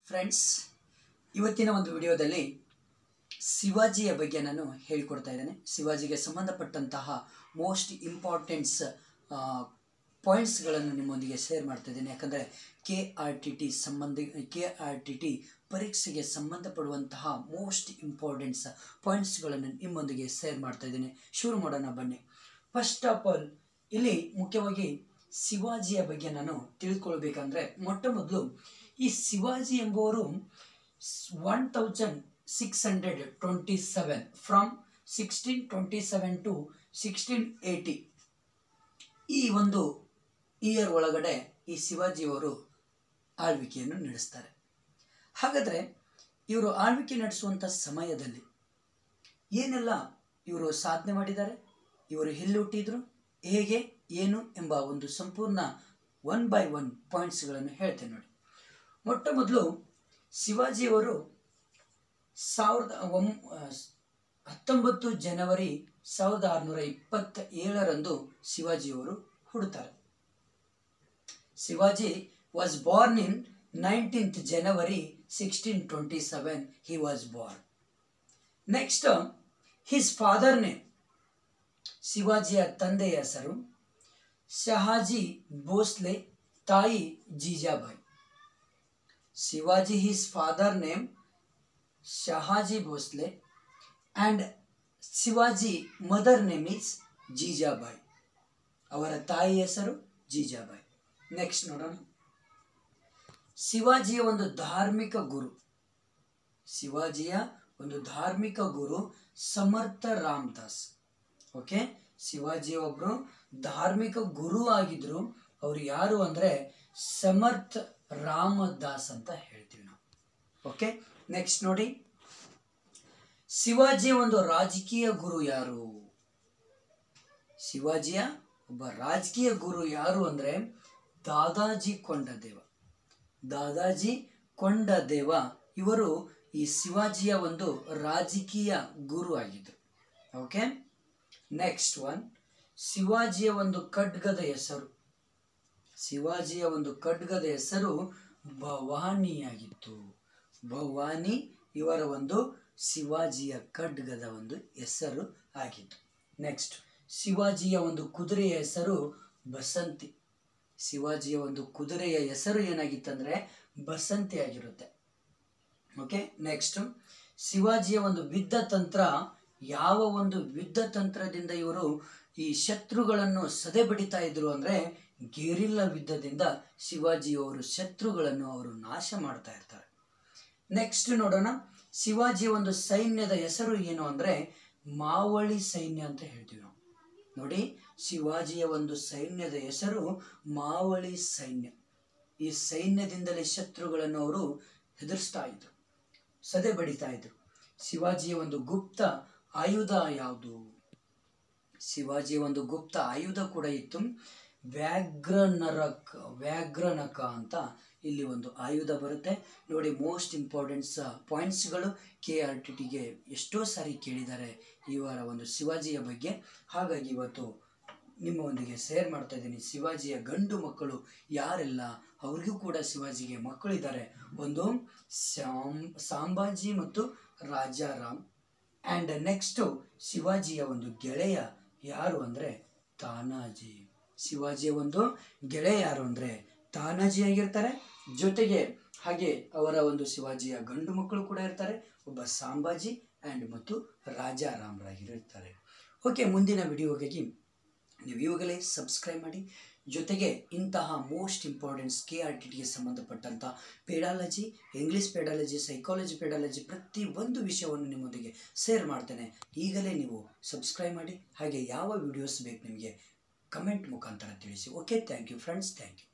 friends ಇವತ್ತಿನ ಒಂದು ವಿಡಿಯೋದಲ್ಲಿ ಶಿವಾಜಿಯ ಬಗ್ಗೆ ನಾನು ಹೇಳಿಕೊಡ್ತಾ ಇದ್ದೇನೆ ಶಿವಾಜಿಗೆ ಸಂಬಂಧಪಟ್ಟಂತಹ ಮೋಸ್ಟ್ ಇಂಪಾರ್ಟೆಂಟ್ಸ್ ಪಾಯಿಂಟ್ಸ್ಗಳನ್ನು ನಿಮ್ಮೊಂದಿಗೆ ಶೇರ್ ಮಾಡ್ತಾ ಇದ್ದೇನೆ ಯಾಕಂದರೆ ಕೆ ಆರ್ ಟಿ ಟಿ ಸಂಬಂಧ ಕೆ ಆರ್ ಟಿ ಟಿ ಪರೀಕ್ಷೆಗೆ ಸಂಬಂಧಪಡುವಂತಹ ಮೋಸ್ಟ್ ಇಂಪಾರ್ಟೆಂಟ್ಸ್ ಪಾಯಿಂಟ್ಸ್ಗಳನ್ನು ನಿಮ್ಮೊಂದಿಗೆ ಶೇರ್ ಮಾಡ್ತಾ ಇದ್ದೇನೆ ಶುರು ಮಾಡೋಣ ಬನ್ನಿ ಫಸ್ಟ್ ಆಫ್ ಆಲ್ ಇಲ್ಲಿ ಮುಖ್ಯವಾಗಿ ಶಿವಾಜಿಯ ಬಗ್ಗೆ ನಾನು ತಿಳ್ಕೊಳ್ಬೇಕಂದ್ರೆ ಮೊಟ್ಟ ಮೊದಲು ಈ ಶಿವಾಜಿ ಎಂಬುವರು one thousand six hundred twenty seven from sixteen twenty seven to sixteen eighty ಈ ಒಂದು ಇಯರ್ ಒಳಗಡೆ ಈ ಶಿವಾಜಿಯವರು ಆಳ್ವಿಕೆಯನ್ನು ನಡೆಸ್ತಾರೆ ಹಾಗಾದರೆ ಇವರು ಆಳ್ವಿಕೆ ನಡೆಸುವಂಥ ಸಮಯದಲ್ಲಿ ಏನೆಲ್ಲ ಇವರು ಸಾಧನೆ ಮಾಡಿದ್ದಾರೆ ಇವರು ಎಲ್ಲಿ ಹುಟ್ಟಿದ್ರು ಹೇಗೆ ಏನು ಎಂಬ ಒಂದು ಸಂಪೂರ್ಣ ಒನ್ ಬೈ ಒನ್ ಪಾಯಿಂಟ್ಸ್ಗಳನ್ನು ಹೇಳ್ತೇನೆ ನೋಡಿ ಮೊಟ್ಟ ಮೊದಲು ಶಿವಾಜಿಯವರು ಸಾವಿರದ ಒಂ ಹತ್ತೊಂಬತ್ತು ಜನವರಿ ಸಾವಿರದ ಆರುನೂರ ಇಪ್ಪತ್ತ ಏಳರಂದು ಶಿವಾಜಿಯವರು ಹುಡುತ್ತಾರೆ Shivaji was born in nineteenth January sixteen twenty seven he was born next his father name ಶಿವಾಜಿಯ ತಂದೆಯ ಹೆಸರು ಶಹಾಜಿ ಭೋಸ್ಲೆ ತಾಯಿ Jijabai Shivaji his father name Shahaji Bhosale and Shivaji mother name is Jijabai ಅವರ ತಾಯಿ ಹೆಸರು ಜೀಜಾಬಾಯಿ ನೆಕ್ಸ್ಟ್ ನೋಡೋಣ ಶಿವಾಜಿಯ ಒಂದು ಧಾರ್ಮಿಕ ಗುರು ಶಿವಾಜಿಯ ಒಂದು ಧಾರ್ಮಿಕ ಗುರು ಸಮರ್ಥ ರಾಮದಾಸ್ ಓಕೆ ಶಿವಾಜಿ ಒಬ್ಬರು ಧಾರ್ಮಿಕ ಗುರು ಆಗಿದ್ರು ಅವ್ರು ಯಾರು ಅಂದರೆ ಸಮರ್ಥ ರಾಮದಾಸ್ ಅಂತ ಹೇಳ್ತೀವಿ ನಾವು ಓಕೆ ನೆಕ್ಸ್ಟ್ ನೋಡಿ ಶಿವಾಜಿಯ ಒಂದು ರಾಜಕೀಯ ಗುರು ಯಾರು ಶಿವಾಜಿಯ ಒಬ್ಬ ರಾಜಕೀಯ ಗುರು ಯಾರು ಅಂದರೆ ದಾದಾಜಿ ಕೊಂಡದೇವ ದಾದಾಜಿ ಕೊಂಡದೇವ ಇವರು ಈ ಶಿವಾಜಿಯ ಒಂದು ರಾಜಕೀಯ ಗುರು ಆಗಿದ್ದರು ಓಕೆ ನೆಕ್ಸ್ಟ್ ಒನ್ ಶಿವಾಜಿಯ ಒಂದು ಖಡ್ಗದ ಹೆಸರು ಶಿವಾಜಿಯ ಒಂದು ಖಡ್ಗದ ಹೆಸರು ಭವಾನಿಯಾಗಿತ್ತು ಭವಾನಿ ಇವರ ಒಂದು ಶಿವಾಜಿಯ ಖಡ್ಗದ ಒಂದು ಹೆಸರು ಆಗಿತ್ತು ನೆಕ್ಸ್ಟ್ ಶಿವಾಜಿಯ ಒಂದು ಕುದುರೆಯ ಹೆಸರು ಬಸಂತಿ ಶಿವಾಜಿಯ ಒಂದು ಕುದುರೆಯ ಹೆಸರು ಏನಾಗಿತ್ತಂದರೆ ಬಸಂತಿ ಆಗಿರುತ್ತೆ ಓಕೆ ನೆಕ್ಸ್ಟ್ ಶಿವಾಜಿಯ ಒಂದು ಯುದ್ಧ ತಂತ್ರ ಯಾವ ಒಂದು ಯುದ್ಧ ತಂತ್ರದಿಂದ ಇವರು ಈ ಶತ್ರುಗಳನ್ನು ಸದೆ ಬಡಿತಾ ಇದ್ರು ಅಂದರೆ ಗೆರಿಲ್ಲ ಯುದ್ಧದಿಂದ ಶಿವಾಜಿಯವರು ಶತ್ರುಗಳನ್ನು ಅವರು ನಾಶ ಮಾಡ್ತಾ ಇರ್ತಾರೆ ನೆಕ್ಸ್ಟ್ ನೋಡೋಣ ಶಿವಾಜಿಯ ಒಂದು ಸೈನ್ಯದ ಹೆಸರು ಏನು ಅಂದರೆ ಮಾವಳಿ ಸೈನ್ಯ ಅಂತ ಹೇಳ್ತೀವಿ ನಾವು ನೋಡಿ ಶಿವಾಜಿಯ ಒಂದು ಸೈನ್ಯದ ಹೆಸರು ಮಾವಳಿ ಸೈನ್ಯ ಈ ಸೈನ್ಯದಿಂದಲೇ ಶತ್ರುಗಳನ್ನು ಅವರು ಹೆದರ್ಸ್ತಾ ಇದ್ರು ಸದೆ ಬಡಿತಾ ಇದ್ರು ಶಿವಾಜಿಯ ಒಂದು ಗುಪ್ತ ಆಯುಧ ಯಾವುದು ಶಿವಾಜಿಯ ಒಂದು ಗುಪ್ತ ಆಯುಧ ಕೂಡ ಇತ್ತು ವ್ಯಾಘ್ರನರಕ ವ್ಯಾಘ್ರನಕ ಅಂತ ಇಲ್ಲಿ ಒಂದು ಆಯುಧ ಬರುತ್ತೆ ನೋಡಿ ಮೋಸ್ಟ್ ಇಂಪಾರ್ಟೆಂಟ್ಸ್ ಪಾಯಿಂಟ್ಸ್ಗಳು ಕೆ ಆರ್ ಟಿ ಟಿಗೆ ಎಷ್ಟೋ ಸಾರಿ ಕೇಳಿದ್ದಾರೆ ಇವರ ಒಂದು ಶಿವಾಜಿಯ ಬಗ್ಗೆ ಹಾಗಾಗಿ ಇವತ್ತು ನಿಮ್ಮೊಂದಿಗೆ ಶೇರ್ ಮಾಡ್ತಾ ಇದ್ದೀನಿ ಶಿವಾಜಿಯ ಗಂಡು ಮಕ್ಕಳು ಯಾರೆಲ್ಲ ಅವ್ರಿಗೂ ಕೂಡ ಶಿವಾಜಿಗೆ ಮಕ್ಕಳಿದ್ದಾರೆ ಒಂದು ಶಾಮ್ ಸಾಂಬಾಜಿ ಮತ್ತು ರಾಜಾರಾಮ್ ಆ್ಯಂಡ್ ನೆಕ್ಸ್ಟು ಶಿವಾಜಿಯ ಒಂದು ಗೆಳೆಯ ಯಾರು ಅಂದರೆ ತಾನಾಜಿ ಶಿವಾಜಿಯ ಒಂದು ಗೆಳೆಯ ಯಾರು ಅಂದರೆ ತಾನಾಜಿ ಆಗಿರ್ತಾರೆ ಜೊತೆಗೆ ಹಾಗೆ ಅವರ ಒಂದು ಶಿವಾಜಿಯ ಗಂಡು ಮಕ್ಕಳು ಕೂಡ ಇರ್ತಾರೆ ಒಬ್ಬ ಸಾಂಬಾಜಿ ಆ್ಯಂಡ್ ಮತ್ತು ರಾಜಾರಾಮರಾಗಿರ್ತಾರೆ ಓಕೆ ಮುಂದಿನ ವಿಡಿಯೋಗಾಗಿ ನೀವು ಇವಾಗಲೇ ಸಬ್ಸ್ಕ್ರೈಬ್ ಮಾಡಿ ಜೊತೆಗೆ ಇಂತಹ most importants K R T ಟಿಗೆ ಸಂಬಂಧಪಟ್ಟಂಥ pedology English pedology psychology pedology ಪ್ರತಿ ಒಂದು ವಿಷಯವನ್ನು ನಿಮ್ಮೊಂದಿಗೆ ಶೇರ್ ಮಾಡ್ತೇನೆ ಈಗಲೇ ನೀವು ಸಬ್ಸ್ಕ್ರೈಬ್ ಮಾಡಿ ಹಾಗೆ ಯಾವ ವಿಡಿಯೋಸ್ ಬೇಕು ನಿಮಗೆ ಕಮೆಂಟ್ ಮುಖಾಂತರ ತಿಳಿಸಿ okay thank you friends thank you